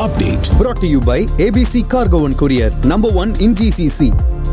update. Brought to you by ABC Cargo and Courier, number one in GCC.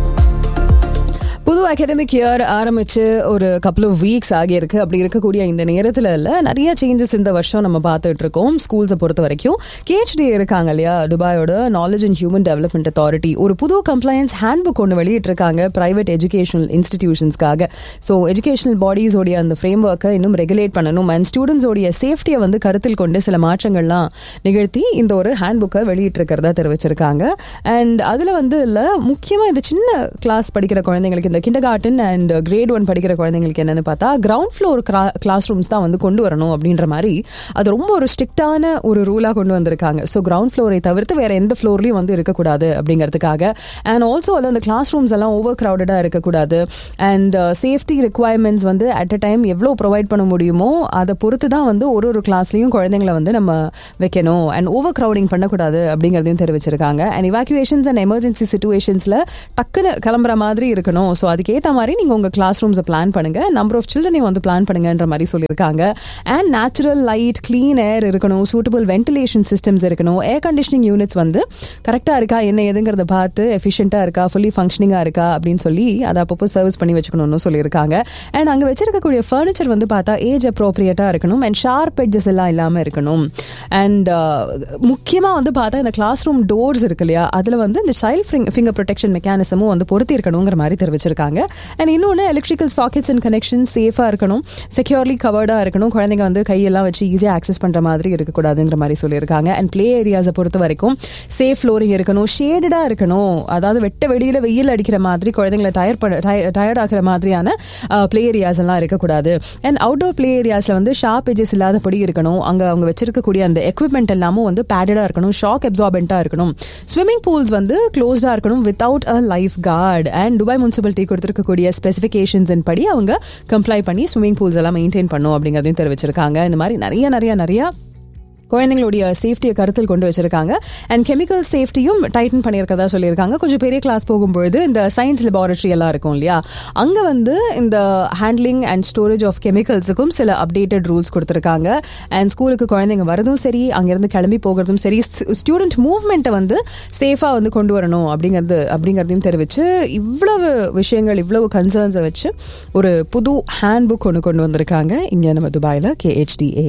புது academic year ஆரம்பிச்சு ஒரு couple of weeks ஆகியிருக்கு அப்படி இருக்கக்கூடிய இந்த நேரத்தில் இல்ல நிறைய சேஞ்சஸ் இந்த வருஷம் நம்ம பார்த்துட்டு இருக்கோம் ஸ்கூல்ஸை பொறுத்த வரைக்கும் கேஹெச்டி இருக்காங்க இல்லையா துபாயோட knowledge and human development authority ஒரு புது கம்ப்ளைன்ஸ் ஹேண்ட் புக் ஒன்று வெளியிட்டிருக்காங்க பிரைவேட் எஜுகேஷனல் இன்ஸ்டிடியூஷன்ஸ்க்காக ஸோ எஜுகேஷனல் பாடிஸோடைய அந்த ஃப்ரேம் ஒர்க்கை இன்னும் ரெகுலேட் பண்ணணும் அண்ட் ஸ்டூடெண்ட்ஸோடைய சேஃப்டியை வந்து கருத்தில் கொண்டு சில மாற்றங்கள்லாம் நிகழ்த்தி இந்த ஒரு ஹேண்ட் புக்கை வெளியிட்டிருக்கிறதா தெரிவிச்சிருக்காங்க அண்ட் அதில் வந்து இல்லை முக்கியமாக இந்த சின்ன கிளாஸ் படிக்கிற குழந்தைங்களுக்கு இந்த kindergarten and grade one படிக்கிற குழந்தைங்களுக்கு என்னன்னு பார்த்தா கிரவுண்ட் ஃப்ளோர் கிளாஸ் ரூம்ஸ் தான் வந்து கொண்டு வரணும் அப்படின்ற மாதிரி அது ரொம்ப ஒரு ஸ்ட்ரிக்டான ஒரு ரூலாக கொண்டு வந்திருக்காங்க ஸோ கிரவுண்ட் ஃப்ளோரை தவிர்த்து வேற எந்த ஃப்ளோர்லையும் வந்து இருக்கக்கூடாது அப்படிங்கிறதுக்காக அண்ட் ஆல்சோ அதில் அந்த கிளாஸ் ரூம்ஸ் எல்லாம் ஓவர் க்ரௌடடாக இருக்கக்கூடாது அண்ட் சேஃப்டி ரெக்குவயர்மெண்ட்ஸ் வந்து அட் அ டைம் எவ்வளோ ப்ரொவைட் பண்ண முடியுமோ அதை பொறுத்து தான் வந்து ஒரு ஒரு கிளாஸ்லையும் குழந்தைங்களை வந்து நம்ம வைக்கணும் அண்ட் ஓவர் க்ரௌடிங் பண்ணக்கூடாது அப்படிங்கிறதையும் தெரிவிச்சிருக்காங்க அண்ட் இவாக்குவேஷன்ஸ் அண்ட் எமர்ஜென்சி சுச்சுவேஷன்ஸில் டக்குன்னு கிளம்புற மாதிரி இருக்கணும் ஸோ அதுக்கேற்ற மாதிரி நீங்கள் உங்கள் கிளாஸ் ரூம்ஸை பிளான் பண்ணுங்க நம்பர் ஆஃப் சில்ட்ரனையும் வந்து பிளான் பண்ணுங்கன்ற மாதிரி சொல்லியிருக்காங்க and natural light clean air இருக்கணும் சூட்டபிள் வென்டிலேஷன் சிஸ்டம்ஸ் இருக்கணும் ஏர் கண்டிஷனிங் யூனிட்ஸ் வந்து கரெக்டாக இருக்கா என்ன எதுங்கிறத பார்த்து எஃபிஷியண்டாக இருக்கா ஃபுல்லி ஃபங்க்ஷனிங்காக இருக்கா அப்படின்னு சொல்லி அதை அப்பப்போ சர்வீஸ் பண்ணி வச்சுக்கணும்னு சொல்லியிருக்காங்க அண்ட் அங்கே வச்சிருக்கக்கூடிய ஃபர்னிச்சர் வந்து பார்த்தா ஏஜ் அப்ரோப்ரியேட்டாக இருக்கணும் அண்ட் ஷார்ப் எட்ஜஸ் எல்லாம் இல்லாமல் இருக்கணும் அண்ட் முக்கியமாக வந்து பார்த்தா இந்த கிளாஸ் ரூம் டோர்ஸ் இருக்கு இல்லையா அதில் வந்து இந்த சைல்ட் ஃபிங்கர் ப்ரொடெக்ஷன் மெக்கானிசமும் வந்து பொருத்தி இருக்கணுங்கிற மாதிரி தெரிவிச்சிருக்காங்க அண்ட் இன்னொன்று எலக்ட்ரிக்கல் சாக்கெட்ஸ் அண்ட் கனெக்ஷன் சேஃபாக இருக்கணும் செக்யூர்லி கவர்டாக இருக்கணும் குழந்தைங்க வந்து கையெல்லாம் வச்சு ஈஸியாக ஆக்சஸ் பண்ணுற மாதிரி இருக்கக்கூடாதுங்கிற மாதிரி சொல்லியிருக்காங்க அண்ட் ப்ளே ஏரியாஸை பொறுத்த வரைக்கும் சேஃப் ஃப்ளோரிங் இருக்கணும் ஷேடடாக இருக்கணும் அதாவது வெட்ட வெளியில் வெயில் அடிக்கிற மாதிரி குழந்தைங்களை டயர் டயர்ட் ஆகிற மாதிரியான ப்ளே ஏரியாஸ் எல்லாம் இருக்கக்கூடாது அண்ட் அவுட்டோர் ப்ளே ஏரியாஸில் வந்து ஷார்ப் எஜஸ் இல்லாதபடி இருக்கணும் அங்கே அவங்க வச்சிருக்கக்கூடிய அந்த எக்யூப்மெண்ட் எல்லாமும் வந்து பேடடாக இருக்கணும் ஷாக் அப்சார்பெண்ட்டாக இருக்கணும் ஸ்விம்மிங் பூல்ஸ் வந்து க்ளோஸ்டாக இருக்கணும் without a lifeguard and Dubai municipality கொடுத்துருக்கக்கூடிய ஸ்பெசிஃபிகேஷன்ஸ் படி அவங்க கம்ப்ளை பண்ணி ஸ்விம்மிங் பூல்ஸ் எல்லாம் மெயின்டைன் பண்ணும் அப்படிங்கிறதையும் தெரிவிச்சிருக்காங்க இந்த மாதிரி நிறைய நிறைய நிறைய குழந்தைங்களுடைய சேஃப்டியை கருத்தில் கொண்டு வச்சிருக்காங்க அண்ட் கெமிக்கல் சேஃப்டியும் டைட்டன் பண்ணியிருக்கதா சொல்லியிருக்காங்க கொஞ்சம் பெரிய கிளாஸ் போகும்பொழுது இந்த சயின்ஸ் லெபார்டரி எல்லாம் இருக்கும் இல்லையா அங்கே வந்து இந்த ஹேண்ட்லிங் அண்ட் ஸ்டோரேஜ் ஆஃப் கெமிக்கல்ஸுக்கும் சில அப்டேட்டட் ரூல்ஸ் கொடுத்துருக்காங்க அண்ட் ஸ்கூலுக்கு குழந்தைங்க வரதும் சரி அங்கேருந்து கிளம்பி போகிறதும் சரி ஸ்டூடெண்ட் மூவ்மெண்ட்டை வந்து சேஃபாக வந்து கொண்டு வரணும் அப்படிங்கிறது அப்படிங்கிறதையும் தெரிவித்து இவ்வளவு விஷயங்கள் இவ்வளவு கன்சர்ன்ஸை வச்சு ஒரு புது ஹேண்ட் புக் ஒன்று கொண்டு வந்திருக்காங்க இங்கே நம்ம துபாயில் கேஹெச்டிஏ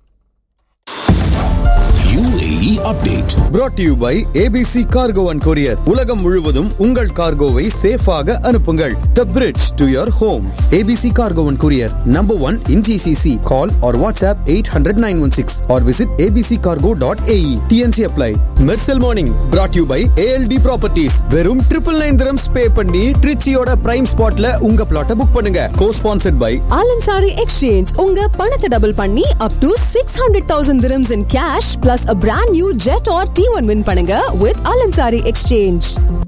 UAE update. Brought to you by ABC Cargo and Courier. உலகம் முழுவதும் உங்கள் கார்கோவை சேஃபாக அனுப்புங்கள். The bridge to your home. ABC Cargo and Courier, number one in GCC. Call or WhatsApp 800-916 or visit abccargo.ae. TNC apply. Mersal Morning. Brought to you by ALD Properties. வெறும் triple nine dirhams pay பண்ணி ட்ரிச்சியோட prime ஸ்பாட்ல உங்க பிளாட்டை book பண்ணுங்க. Co-sponsored by ஆலன்சாரி exchange உங்க பணத்தை double பண்ணி up to six hundred thousand dirhams in cash plus a brand new Jetour T one win பண்ணுங்க வித் ஆலன்சாரி எக்ஸ்சேஞ்ச்